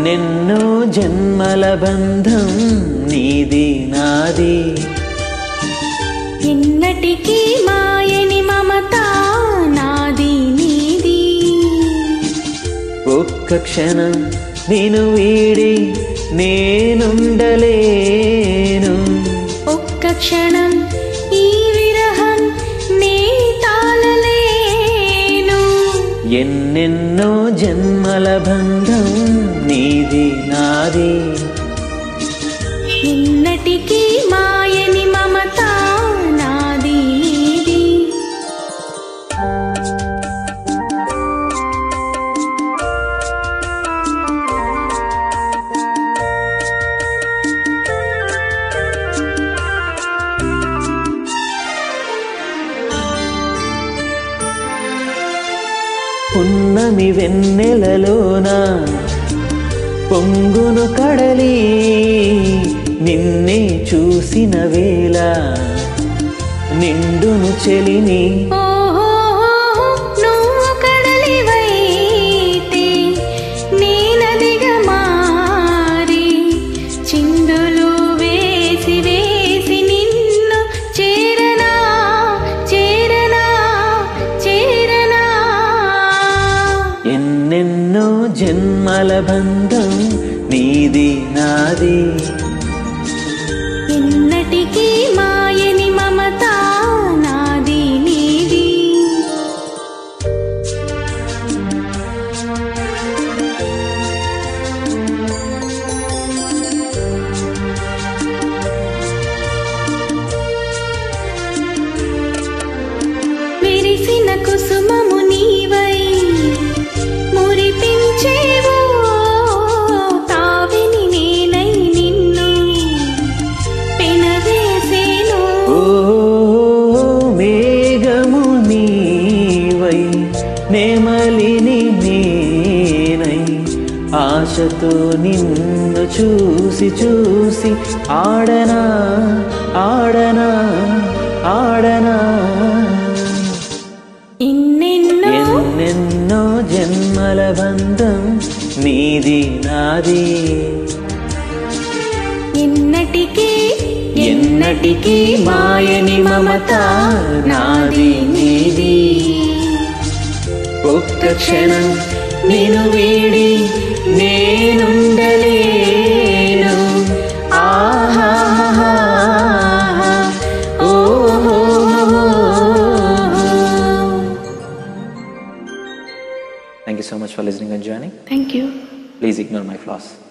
ఎన్నెన్నో జన్మల బంధం నీది నాది ఎన్నటికీ మాయని మమత నాది నీది ఒక్క క్షణం నేను వీడి నేనుండలేను ఒక్క క్షణం ఈ విరహం నే తాళలేను ఎన్నెన్నో జన్మల బంధం నీది నాది ఎన్నటికీ మాయని మమత నాది నీది పున్నమి వెన్నెలలోన పొంగును కడలి నిన్నే చూసిన వేళ నిండును చెలిని ఓహో నువ్వు కడలివైతే నేనదిగా మారి చిందులు వేసి వేసి నిన్ను చేరనా చేరనా చేరనా ఎన్నెన్నో జన్మల బంధం నీది నాది ఎన్నటికీ మాయని మమత నాది నీది విరిసిన కుసుమము నీవై మురిపించేవో తావిని నేనై నిన్ను పెనవేసేను ఓ మేఘము నీవై నెమలిని నేనై ఆశతో నిన్ను చూసి చూసి ఆడనా ఆడనా ఆడనా ఎన్నెన్నో ఎన్నెన్నో జన్మల బంధం నీది నాది ఎన్నటికీ ఎన్నటికీ మాయని మమత నాది నీది ఒక్క క్షణం నేను వీడి నేనుండలేను ఆహాహా ఓహో Thank you so much for listening and joining. Thank you Please ignore my flaws.